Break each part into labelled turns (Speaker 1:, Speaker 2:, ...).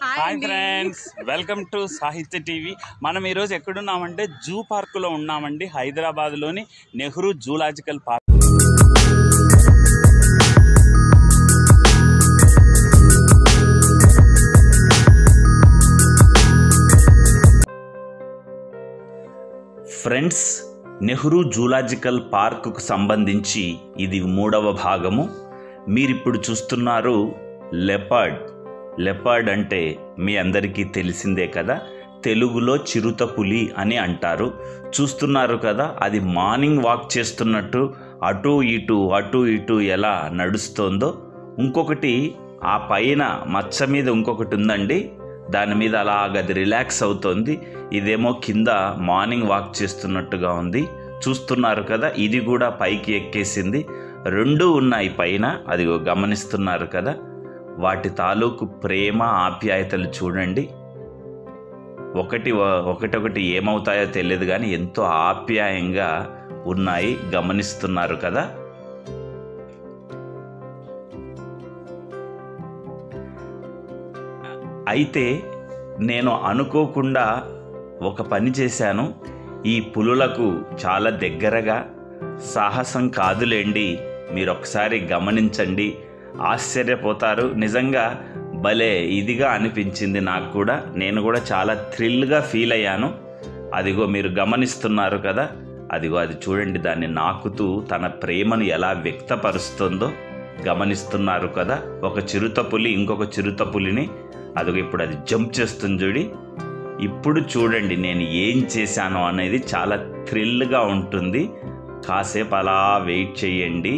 Speaker 1: Hi
Speaker 2: hi
Speaker 1: అండి.
Speaker 2: Friends welcome to Sahitya TV మనం ఈరోజు ఎక్కడున్నామంటే జూ పార్కులో ఉన్నామండి హైదరాబాద్లోని Nehru zoological park friends Nehru zoological పార్కుకు సంబంధించి ఇది మూడవ భాగము మీరిప్పుడు చూస్తున్నారు లెపర్డ్ లెపర్డ్ అంటే మీ అందరికీ తెలిసిందే కదా తెలుగులో చిరుత పులి అని అంటారు చూస్తున్నారు కదా అది మార్నింగ్ వాక్ చేస్తున్నట్టు అటు ఇటు అటు ఇటు ఎలా నడుస్తోందో ఇంకొకటి ఆ పైన మచ్చ మీద ఇంకొకటి ఉందండి దాని మీద అలాగ అది రిలాక్స్ అవుతోంది ఇదేమో కింద మార్నింగ్ వాక్ చేస్తున్నట్టుగా ఉంది చూస్తున్నారు కదా ఇది కూడా పైకి ఎక్కేసింది రెండు ఉన్నాయి పైన అది గమనిస్తున్నారు కదా వాటి తాలూకు ప్రేమ ఆప్యాయతలు చూడండి ఒకటి ఒకటొకటి ఏమవుతాయో తెలియదు కానీ ఎంతో ఆప్యాయంగా ఉన్నాయి గమనిస్తున్నారు కదా అయితే నేను అనుకోకుండా ఒక పని చేశాను ఈ పులులకు చాలా దగ్గరగా సాహసం కాదులేండి మీరు ఒకసారి గమనించండి ఆశ్చర్యపోతారు నిజంగా భలే ఇదిగా అనిపించింది నాకు కూడా నేను కూడా చాలా థ్రిల్గా ఫీల్ అయ్యాను అదిగో మీరు గమనిస్తున్నారు కదా అదిగో అది చూడండి దాన్ని నాకుతూ తన ప్రేమను ఎలా వ్యక్తపరుస్తుందో గమనిస్తున్నారు కదా ఒక చిరుత పులి ఇంకొక చిరుత పులిని అదిగో ఇప్పుడు అది జంప్ చేస్తుంది చూడి ఇప్పుడు చూడండి నేను ఏం చేశాను అనేది చాలా థ్రిల్గా ఉంటుంది కాసేపు అలా వెయిట్ చేయండి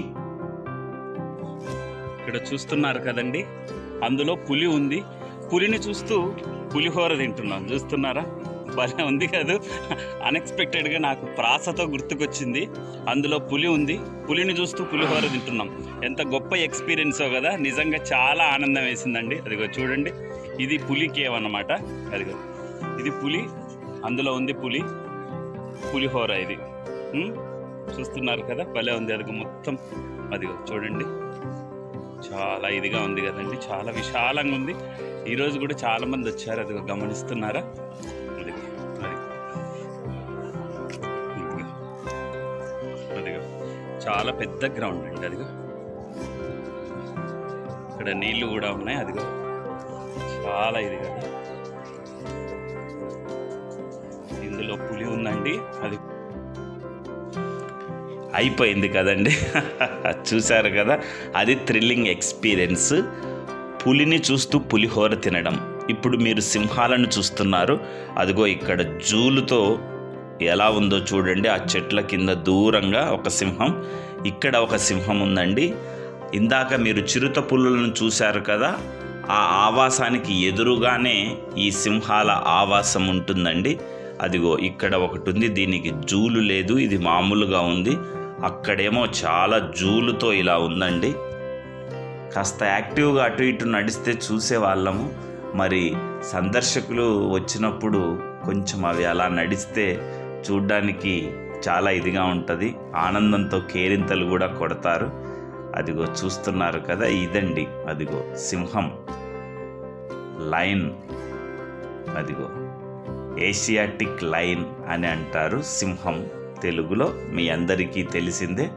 Speaker 2: ఇక్కడ చూస్తున్నారు కదండి అందులో పులి ఉంది పులిని చూస్తూ పులిహోర తింటున్నాం చూస్తున్నారా భలే ఉంది కదా అన్ఎక్స్పెక్టెడ్గా నాకు ప్రాసతో గుర్తుకొచ్చింది అందులో పులి ఉంది పులిని చూస్తూ పులిహోర తింటున్నాం ఎంత గొప్ప ఎక్స్పీరియన్సో కదా నిజంగా చాలా ఆనందం వేసిందండి అదిగో చూడండి ఇది పులి కేవ్ అన్నమాట అదిగో ఇది పులి అందులో ఉంది పులి పులిహోర ఇది ఉమ్, చూస్తున్నారు కదా భలే ఉంది అదిగో మొత్తం అదిగో చూడండి చాలా ఇదిగా ఉంది కదండి చాలా విశాలంగా ఉంది ఈరోజు కూడా చాలా మంది వచ్చారు అదిగో గమనిస్తున్నారా అదిగో అది ఇదిగో. అదిగో చాలా పెద్ద గ్రౌండ్ అండి అదిగో ఇక్కడ నీళ్లు కూడా ఉన్నాయి అదిగో చాలా ఇది కదా ఇందులో పులి ఉందండి అది అయిపోయింది కదండి చూశారు కదా అది థ్రిల్లింగ్ ఎక్స్పీరియన్స్ పులిని చూస్తూ పులిహోర తినడం ఇప్పుడు మీరు సింహాలను చూస్తున్నారు అదిగో ఇక్కడ జూలుతో ఎలా ఉందో చూడండి ఆ చెట్ల కింద దూరంగా ఒక సింహం ఇక్కడ ఒక సింహం ఉందండి ఇందాక మీరు చిరుత పులులను చూశారు కదా ఆ ఆవాసానికి ఎదురుగానే ఈ సింహాల ఆవాసం ఉంటుందండి అదిగో ఇక్కడ ఒకటి ఉంది దీనికి జూలు లేదు ఇది మామూలుగా ఉంది అక్కడేమో చాలా జూలుతో ఇలా ఉందండి కాస్త యాక్టివ్గా అటు ఇటు నడిస్తే చూసే వాళ్ళము మరి సందర్శకులు వచ్చినప్పుడు కొంచెం అవి అలా నడిస్తే చూడ్డానికి చాలా ఇదిగా ఉంటుంది ఆనందంతో కేరింతలు కూడా కొడతారు అదిగో చూస్తున్నారు కదా ఇదండి అదిగో సింహం లైన్ అదిగో ఏషియాటిక్ లైన్ అని అంటారు సింహం తెలుగులో మీ అందరికీ తెలిసిందే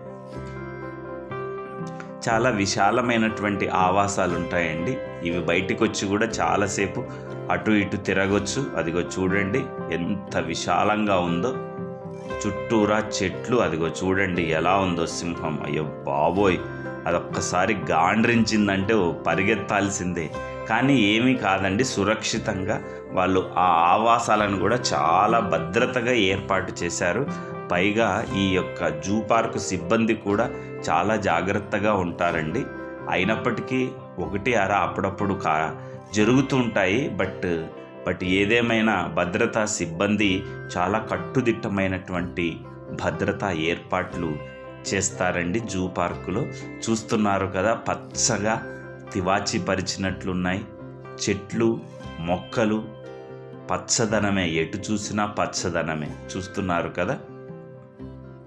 Speaker 2: చాలా విశాలమైనటువంటి ఆవాసాలు ఉంటాయండి ఇవి బయటికి వచ్చి కూడా చాలాసేపు అటు ఇటు తిరగొచ్చు అదిగో చూడండి ఎంత విశాలంగా ఉందో చుట్టూరా చెట్లు అదిగో చూడండి ఎలా ఉందో సింహం అయ్యో బాబోయ్ అదొక్కసారి గాండ్రించిందంటే ఓ పరిగెత్తాల్సిందే కానీ ఏమీ కాదండి సురక్షితంగా వాళ్ళు ఆ ఆవాసాలను కూడా చాలా భద్రతగా ఏర్పాటు చేశారు పైగా ఈ యొక్క జూ పార్కు సిబ్బంది కూడా చాలా జాగ్రత్తగా ఉంటారండి అయినప్పటికీ ఒకటి అర అప్పుడప్పుడు కా జరుగుతూ ఉంటాయి బట్ బట్ ఏదేమైనా భద్రతా సిబ్బంది చాలా కట్టుదిట్టమైనటువంటి భద్రతా ఏర్పాట్లు చేస్తారండి జూ పార్కులో చూస్తున్నారు కదా పచ్చగా తివాచి పరిచినట్లున్నాయి చెట్లు మొక్కలు పచ్చదనమే ఎటు చూసినా పచ్చదనమే చూస్తున్నారు కదా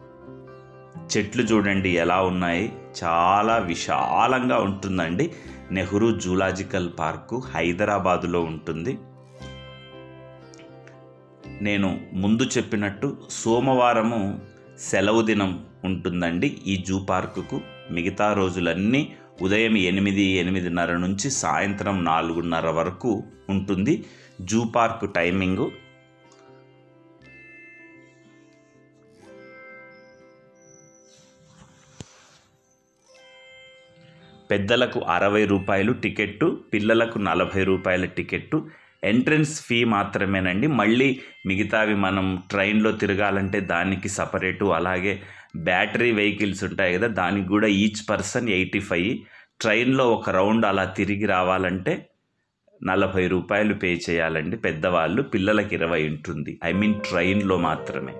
Speaker 2: చెట్లు చూడండి ఎలా ఉన్నాయి చాలా విశాలంగా ఉంటుందండి నెహ్రూ జూలాజికల్ పార్కు హైదరాబాదులో ఉంటుంది నేను ముందు చెప్పినట్టు సోమవారము సెలవు దినం ఉంటుందండి ఈ జూ పార్కుకు మిగతా రోజులన్నీ ఉదయం ఎనిమిది ఎనిమిదిన్నర నుంచి సాయంత్రం నాలుగున్నర వరకు ఉంటుంది జూ పార్క్ టైమింగు పెద్దలకు అరవై రూపాయలు టికెట్టు పిల్లలకు నలభై రూపాయల టికెట్టు ఎంట్రన్స్ ఫీ మాత్రమేనండి మళ్ళీ మిగతావి మనం ట్రైన్లో తిరగాలంటే దానికి సపరేటు అలాగే బ్యాటరీ వెహికల్స్ ఉంటాయి కదా దానికి కూడా ఈచ్ పర్సన్ ఎయిటీ ఫైవ్ ట్రైన్లో ఒక రౌండ్ అలా తిరిగి రావాలంటే నలభై రూపాయలు పే చేయాలండి పెద్దవాళ్ళు పిల్లలకి ఇరవై ఉంటుంది ఐ మీన్ ట్రైన్లో మాత్రమే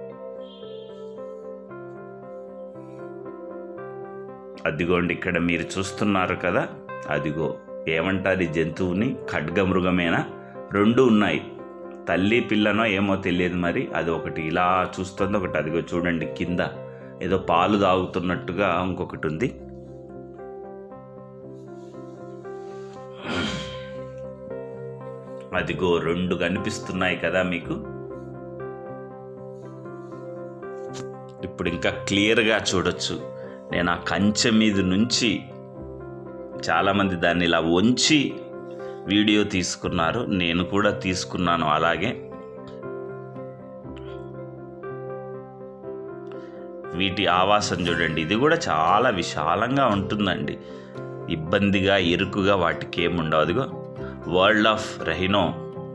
Speaker 2: అదిగోండి ఇక్కడ మీరు చూస్తున్నారు కదా అదిగో ఏమంటారు ఈ జంతువుని ఖడ్గమృగమేనా రెండు ఉన్నాయి తల్లి పిల్లనో ఏమో తెలియదు మరి అది ఒకటి ఇలా చూస్తుంది ఒకటి అదిగో చూడండి కింద ఏదో పాలు తాగుతున్నట్టుగా ఇంకొకటి ఉంది అదిగో రెండు కనిపిస్తున్నాయి కదా మీకు ఇప్పుడు ఇంకా క్లియర్గా చూడొచ్చు నేను ఆ కంచె మీద నుంచి చాలామంది దాన్ని ఇలా వంచి వీడియో తీసుకున్నారు నేను కూడా తీసుకున్నాను అలాగే వీటి ఆవాసం చూడండి ఇది కూడా చాలా విశాలంగా ఉంటుందండి ఇబ్బందిగా ఇరుకుగా వాటికి ఏముండవు అదిగో వరల్డ్ ఆఫ్ రెహినో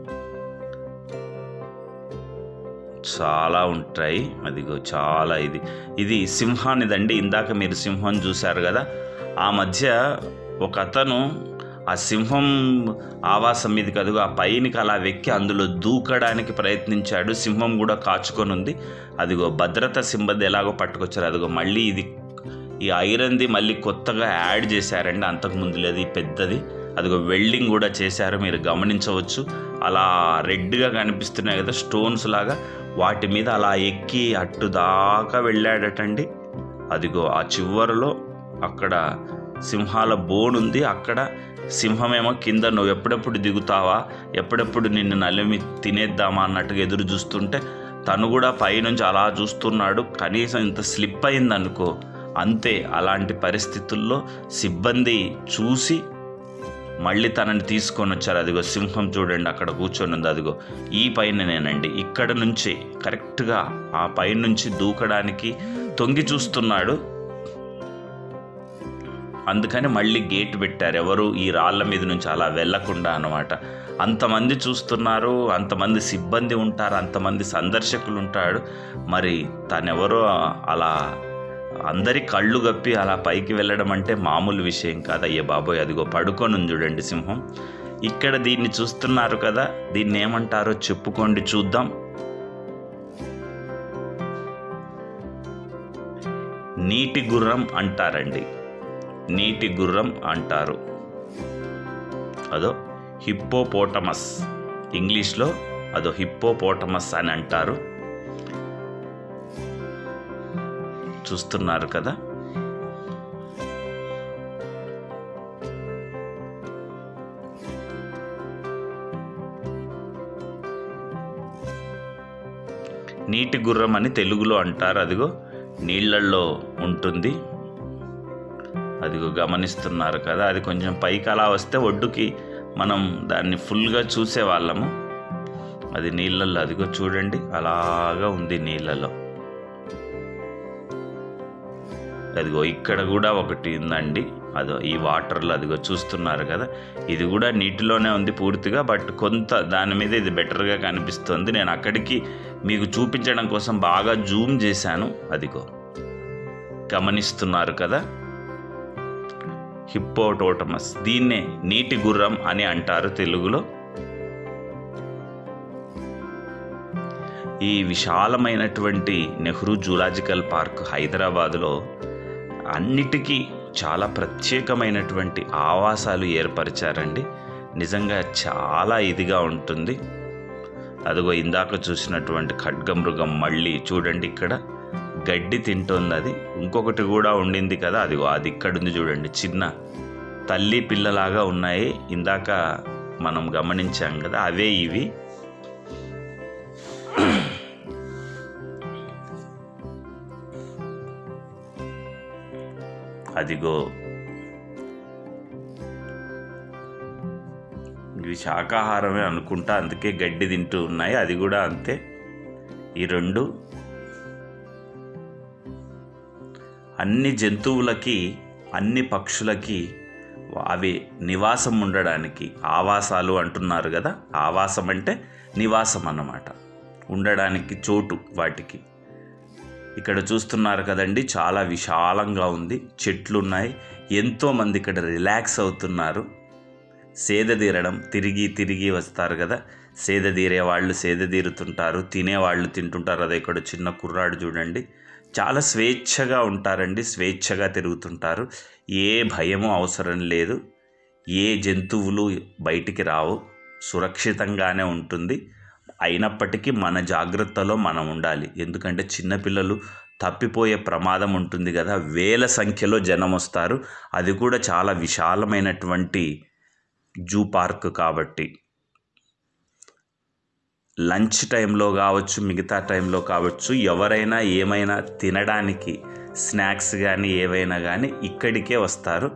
Speaker 2: చాలా ఉంటాయి అదిగో చాలా ఇది ఇది సింహానిదండి ఇందాక మీరు సింహం చూశారు కదా ఆ మధ్య ఒక అతను ఆ సింహం ఆవాసం మీదకి అదిగో ఆ పైనికి అలా వెక్కి అందులో దూకడానికి ప్రయత్నించాడు సింహం కూడా కాచుకొని ఉంది అదిగో భద్రత సింబది ఎలాగో పట్టుకొచ్చారు అదిగో మళ్ళీ ఇది ఈ ఐరన్ది మళ్ళీ కొత్తగా యాడ్ చేశారండి అంతకుముందు లేదు ఈ పెద్దది అదిగో వెల్డింగ్ కూడా చేశారు మీరు గమనించవచ్చు అలా రెడ్గా కనిపిస్తున్నాయి కదా స్టోన్స్ లాగా వాటి మీద అలా ఎక్కి అట్టు దాకా వెళ్ళాడటండి అదిగో ఆ చివరిలో అక్కడ సింహాల బోన్ ఉంది అక్కడ సింహమేమో కింద నువ్వు ఎప్పుడెప్పుడు దిగుతావా ఎప్పుడెప్పుడు నిన్ను నలిమి తినేద్దామా అన్నట్టుగా ఎదురు చూస్తుంటే తను కూడా పైనుంచి అలా చూస్తున్నాడు కనీసం ఇంత స్లిప్ అయిందనుకో అంతే అలాంటి పరిస్థితుల్లో సిబ్బంది చూసి మళ్ళీ తనని తీసుకొని వచ్చారు అదిగో సింహం చూడండి అక్కడ కూర్చొని ఉంది అదిగో ఈ పైననేనండి ఇక్కడ నుంచి కరెక్ట్గా ఆ పైన నుంచి దూకడానికి తొంగి చూస్తున్నాడు అందుకని మళ్ళీ గేట్ పెట్టారు ఎవరు ఈ రాళ్ళ మీద నుంచి అలా వెళ్ళకుండా అనమాట అంతమంది చూస్తున్నారు అంతమంది సిబ్బంది ఉంటారు అంతమంది సందర్శకులు ఉంటాడు మరి తనెవరో అలా అందరి కళ్ళు గప్పి అలా పైకి వెళ్ళడం అంటే మామూలు విషయం కాదయ్య బాబోయ్ అదిగో పడుకొని ఉంది చూడండి సింహం ఇక్కడ దీన్ని చూస్తున్నారు కదా దీన్ని ఏమంటారో చెప్పుకోండి చూద్దాం నీటి గుర్రం అంటారండి నీటి గుర్రం అంటారు అదో హిప్పోపోటమస్ ఇంగ్లీష్లో అదో హిప్పోపోటమస్ అని అంటారు చూస్తున్నారు కదా నీటి గుర్రం అని తెలుగులో అంటారు అదిగో నీళ్ళల్లో ఉంటుంది అదిగో గమనిస్తున్నారు కదా అది కొంచెం పైకి అలా వస్తే ఒడ్డుకి మనం దాన్ని ఫుల్గా చూసేవాళ్ళము అది నీళ్ళల్లో అదిగో చూడండి అలాగా ఉంది నీళ్ళలో అదిగో ఇక్కడ కూడా ఒకటి ఉందండి అదో ఈ వాటర్లో అదిగో చూస్తున్నారు కదా ఇది కూడా నీటిలోనే ఉంది పూర్తిగా బట్ కొంత దాని మీద ఇది బెటర్గా కనిపిస్తుంది నేను అక్కడికి మీకు చూపించడం కోసం బాగా జూమ్ చేశాను అదిగో గమనిస్తున్నారు కదా హిప్పోటోటమస్ దీన్నే నీటి గుర్రం అని అంటారు తెలుగులో ఈ విశాలమైనటువంటి నెహ్రూ జూలాజికల్ పార్క్ హైదరాబాదులో అన్నిటికీ చాలా ప్రత్యేకమైనటువంటి ఆవాసాలు ఏర్పరిచారండి నిజంగా చాలా ఇదిగా ఉంటుంది అదిగో ఇందాక చూసినటువంటి ఖడ్గమృగం మళ్ళీ చూడండి ఇక్కడ గడ్డి తింటుంది అది ఇంకొకటి కూడా ఉండింది కదా అదిగో అది ఇక్కడ ఉంది చూడండి చిన్న తల్లి పిల్లలాగా ఉన్నాయి ఇందాక మనం గమనించాం కదా అవే ఇవి అదిగో ఇవి శాకాహారమే అనుకుంటా అందుకే గడ్డి తింటూ ఉన్నాయి అది కూడా అంతే ఈ రెండు అన్ని జంతువులకి అన్ని పక్షులకి అవి నివాసం ఉండడానికి ఆవాసాలు అంటున్నారు కదా ఆవాసం అంటే నివాసం అన్నమాట ఉండడానికి చోటు వాటికి ఇక్కడ చూస్తున్నారు కదండి చాలా విశాలంగా ఉంది చెట్లు ఉన్నాయి ఎంతోమంది ఇక్కడ రిలాక్స్ అవుతున్నారు సేద తీరడం తిరిగి తిరిగి వస్తారు కదా సేద తీరే వాళ్ళు సేద తీరుతుంటారు తినేవాళ్ళు తింటుంటారు అదే ఇక్కడ చిన్న కుర్రాడు చూడండి చాలా స్వేచ్ఛగా ఉంటారండి స్వేచ్ఛగా తిరుగుతుంటారు ఏ భయము అవసరం లేదు ఏ జంతువులు బయటికి రావు సురక్షితంగానే ఉంటుంది అయినప్పటికీ మన జాగ్రత్తలో మనం ఉండాలి ఎందుకంటే చిన్నపిల్లలు తప్పిపోయే ప్రమాదం ఉంటుంది కదా వేల సంఖ్యలో జనం వస్తారు అది కూడా చాలా విశాలమైనటువంటి జూ పార్క్ కాబట్టి లంచ్ టైంలో కావచ్చు మిగతా టైంలో కావచ్చు ఎవరైనా ఏమైనా తినడానికి స్నాక్స్ కానీ ఏవైనా కానీ ఇక్కడికే వస్తారు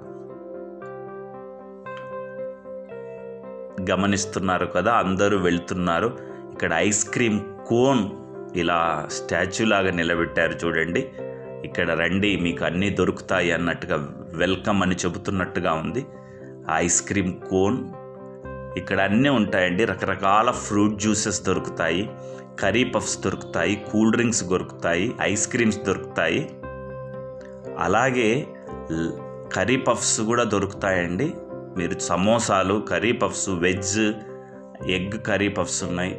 Speaker 2: గమనిస్తున్నారు కదా అందరూ వెళ్తున్నారు ఇక్కడ ఐస్ క్రీమ్ కోన్ ఇలా స్టాచ్యూ లాగా నిలబెట్టారు చూడండి ఇక్కడ రండి మీకు అన్నీ దొరుకుతాయి అన్నట్టుగా వెల్కమ్ అని చెబుతున్నట్టుగా ఉంది ఐస్ క్రీమ్ కోన్ ఇక్కడ అన్నీ ఉంటాయండి రకరకాల ఫ్రూట్ జ్యూసెస్ దొరుకుతాయి కర్రీ పఫ్స్ దొరుకుతాయి కూల్ డ్రింక్స్ దొరుకుతాయి ఐస్ క్రీమ్స్ దొరుకుతాయి అలాగే ల్- కర్రీ పఫ్స్ కూడా దొరుకుతాయండి మీరు సమోసాలు curry puffs veg egg curry puffs ఉన్నాయి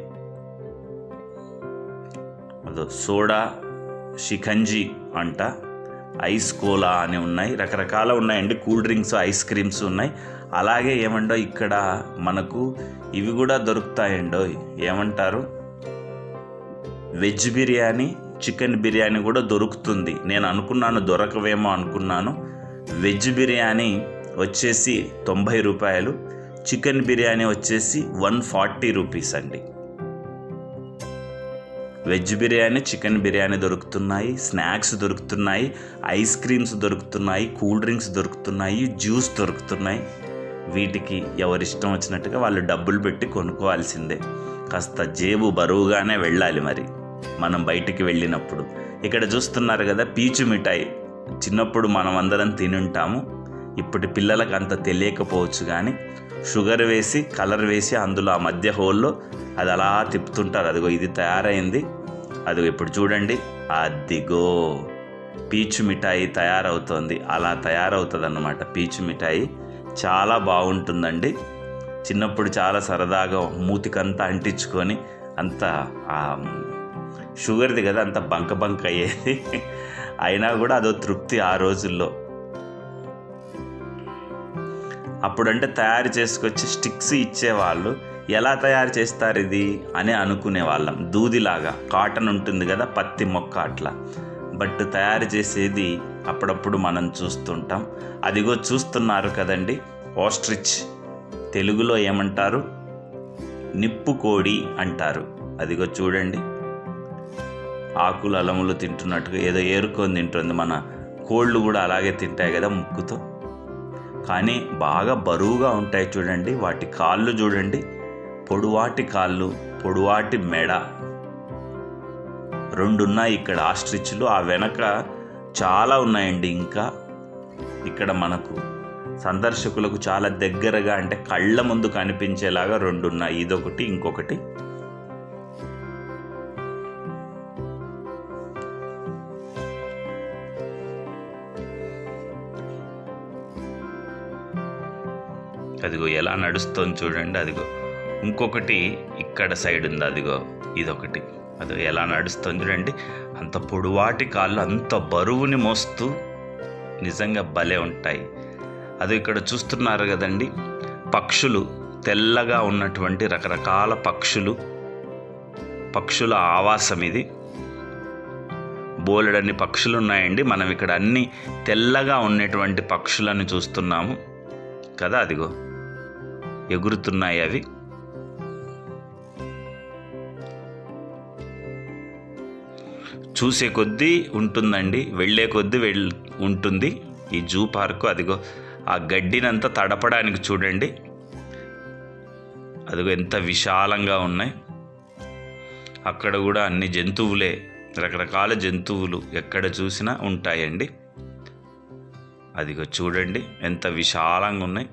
Speaker 2: అదో సోడా షికంజీ అంట ఐస్ కోలా అని ఉన్నాయి రకరకాల ఉన్నాయండి కూల్ డ్రింక్స్ ఐస్ క్రీమ్స్ ఉన్నాయి అలాగే ఏమండో ఇక్కడ మనకు ఇవి కూడా దొరుకుతాయండో ఏమంటారు వెజ్ బిర్యానీ చికెన్ బిర్యానీ కూడా దొరుకుతుంది నేను అనుకున్నాను దొరకవేమో అనుకున్నాను వెజ్ బిర్యానీ వచ్చేసి తొంభై రూపాయలు చికెన్ బిర్యానీ వచ్చేసి వన్ ఫార్టీ రూపీస్ అండి వెజ్ బిర్యానీ చికెన్ బిర్యానీ దొరుకుతున్నాయి స్నాక్స్ దొరుకుతున్నాయి ఐస్ క్రీమ్స్ దొరుకుతున్నాయి కూల్ డ్రింక్స్ దొరుకుతున్నాయి జ్యూస్ దొరుకుతున్నాయి వీటికి ఎవరిష్టం వచ్చినట్టుగా వాళ్ళు డబ్బులు పెట్టి కొనుక్కోవాల్సిందే కాస్త జేబు బరువుగానే వెళ్ళాలి మరి మనం బయటికి వెళ్ళినప్పుడు ఇక్కడ చూస్తున్నారు కదా పీచు మిఠాయి చిన్నప్పుడు మనం అందరం తినుంటాము ఇప్పటి పిల్లలకు అంత తెలియకపోవచ్చు కానీ షుగర్ వేసి కలర్ వేసి అందులో ఆ మధ్య హోల్లో అది అలా తిప్పుతుంటారు అదిగో ఇది తయారైంది అదిగో ఇప్పుడు చూడండి అదిగో పీచు మిఠాయి తయారవుతోంది అలా తయారవుతుంది అన్నమాట పీచు మిఠాయి చాలా బాగుంటుందండి చిన్నప్పుడు చాలా సరదాగా మూతికంతా అంటించుకొని అంత ఆ, షుగర్ది కదా అంత బంక బంక అయ్యేది అయినా కూడా అదో తృప్తి ఆ రోజుల్లో అప్పుడంటే తయారు చేసుకొచ్చి స్టిక్స్ ఇచ్చేవాళ్ళు ఎలా తయారు చేస్తారు ఇది అని అనుకునే వాళ్ళం దూదిలాగా కాటన్ ఉంటుంది కదా పత్తి మొక్క అట్లా బట్ తయారు చేసేది అప్పుడప్పుడు మనం చూస్తుంటాం అదిగో చూస్తున్నారు కదండి ఓస్ట్రిచ్ తెలుగులో ఏమంటారు నిప్పు కోడి అంటారు అదిగో చూడండి ఆకులు అలములు తింటున్నట్టుగా ఏదో ఏరుకొని తింటుంది మన కోళ్ళు కూడా అలాగే తింటాయి కదా ముక్కుతో కానీ బాగా బరువుగా ఉంటాయి చూడండి వాటి కాళ్ళు చూడండి పొడువాటి కాళ్ళు పొడువాటి మెడ రెండున్నాయి ఇక్కడ ఆస్ట్రిచ్లు ఆ వెనక చాలా ఉన్నాయండి ఇంకా ఇక్కడ మనకు సందర్శకులకు చాలా దగ్గరగా అంటే కళ్ళ ముందు కనిపించేలాగా రెండు ఉన్నాయి ఇదొకటి ఇంకొకటి అదిగో ఎలా నడుస్తోంది చూడండి అదిగో ఇంకొకటి ఇక్కడ సైడ్ ఉంది అదిగో ఇదొకటి అది ఎలా నడుస్తుంది చూడండి అంత పొడువాటి కాళ్ళు అంత బరువుని మోస్తూ నిజంగా భలే ఉంటాయి అది ఇక్కడ చూస్తున్నారు కదండి పక్షులు తెల్లగా ఉన్నటువంటి రకరకాల పక్షులు పక్షుల ఆవాసం ఇది బోలెడన్ని పక్షులు ఉన్నాయండి మనం ఇక్కడ అన్ని తెల్లగా ఉన్నటువంటి పక్షులను చూస్తున్నాము కదా అదిగో ఎగురుతున్నాయి అవి చూసే కొద్దీ ఉంటుందండి వెళ్ళే కొద్దీ వెళ్ ఉంటుంది ఈ జూ పార్కు అదిగో ఆ గడ్డినంతా తడపడానికి చూడండి అదిగో ఎంత విశాలంగా ఉన్నాయి అక్కడ కూడా అన్ని జంతువులే రకరకాల జంతువులు ఎక్కడ చూసినా ఉంటాయండి అదిగో చూడండి ఎంత విశాలంగా ఉన్నాయి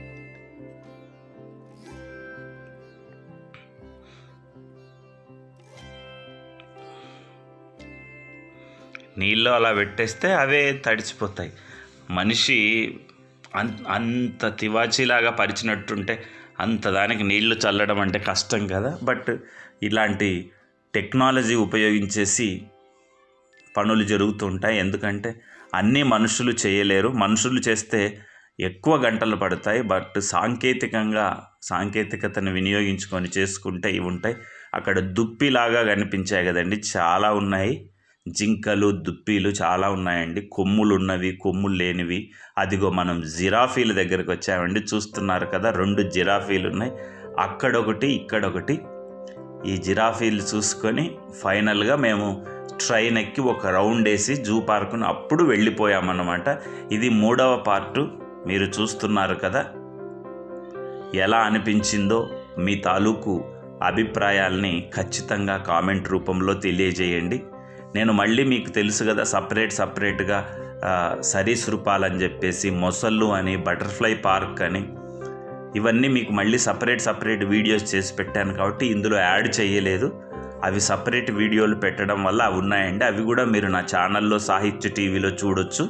Speaker 2: నీళ్ళు అలా పెట్టేస్తే అవే తడిచిపోతాయి మనిషి అన్ అంత తివాచీలాగా పరిచినట్టుంటే అంత దానికి నీళ్లు చల్లడం అంటే కష్టం కదా బట్ ఇలాంటి టెక్నాలజీ ఉపయోగించేసి పనులు జరుగుతుంటాయి ఎందుకంటే అన్నీ మనుషులు చేయలేరు మనుషులు చేస్తే ఎక్కువ గంటలు పడతాయి బట్ సాంకేతికంగా సాంకేతికతను వినియోగించుకొని చేసుకుంటే ఇవి ఉంటాయి అక్కడ దుప్పిలాగా కనిపించాయి కదండి చాలా ఉన్నాయి జింకలు దుప్పిలు చాలా ఉన్నాయండి కొమ్ములు ఉన్నవి కొమ్ములు లేనివి అదిగో మనం జిరాఫీల దగ్గరికి వచ్చామండి చూస్తున్నారు కదా రెండు జిరాఫీలు ఉన్నాయి అక్కడొకటి ఇక్కడొకటి ఈ జిరాఫీలు చూసుకొని ఫైనల్గా మేము ట్రైన్ ఎక్కి ఒక రౌండ్ వేసి జూ పార్కును అప్పుడు వెళ్ళిపోయామన్నమాట ఇది మూడవ పార్టు మీరు చూస్తున్నారు కదా ఎలా అనిపించిందో మీ తాలూకు అభిప్రాయాల్ని ఖచ్చితంగా కామెంట్ రూపంలో తెలియజేయండి నేను మళ్ళీ మీకు తెలుసు కదా సపరేట్ సపరేట్గా సరీసృపాలని చెప్పేసి మొసళ్ళు అని బటర్ఫ్లై పార్క్ అని ఇవన్నీ మీకు మళ్ళీ సపరేట్ సపరేట్ వీడియోస్ చేసి పెట్టాను కాబట్టి ఇందులో యాడ్ చేయలేదు అవి సపరేట్ వీడియోలు పెట్టడం వల్ల అవి ఉన్నాయండి అవి కూడా మీరు నా ఛానల్లో సాహిత్య టీవీలో చూడొచ్చు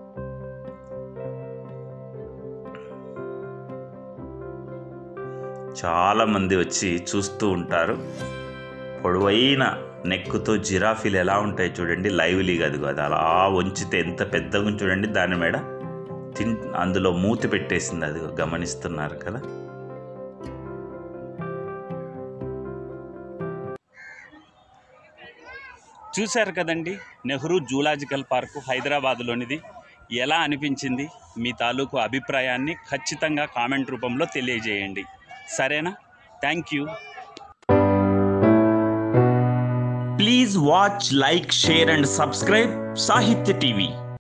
Speaker 2: చాలామంది వచ్చి చూస్తూ ఉంటారు పొడవైన నెక్కుతో జిరాఫీలు ఎలా ఉంటాయి చూడండి లైవ్లీగా అదిగో అది అలా వంచితే ఎంత పెద్దగా ఉంది చూడండి దాని మీద తిన్ అందులో మూతి పెట్టేసింది అది గమనిస్తున్నారు కదా
Speaker 1: చూశారు కదండి నెహ్రూ జూలాజికల్ పార్కు హైదరాబాద్లోనిది ఎలా అనిపించింది మీ తాలూకు అభిప్రాయాన్ని ఖచ్చితంగా కామెంట్ రూపంలో తెలియజేయండి సరేనా thank you
Speaker 2: please watch like share and subscribe Sahitya TV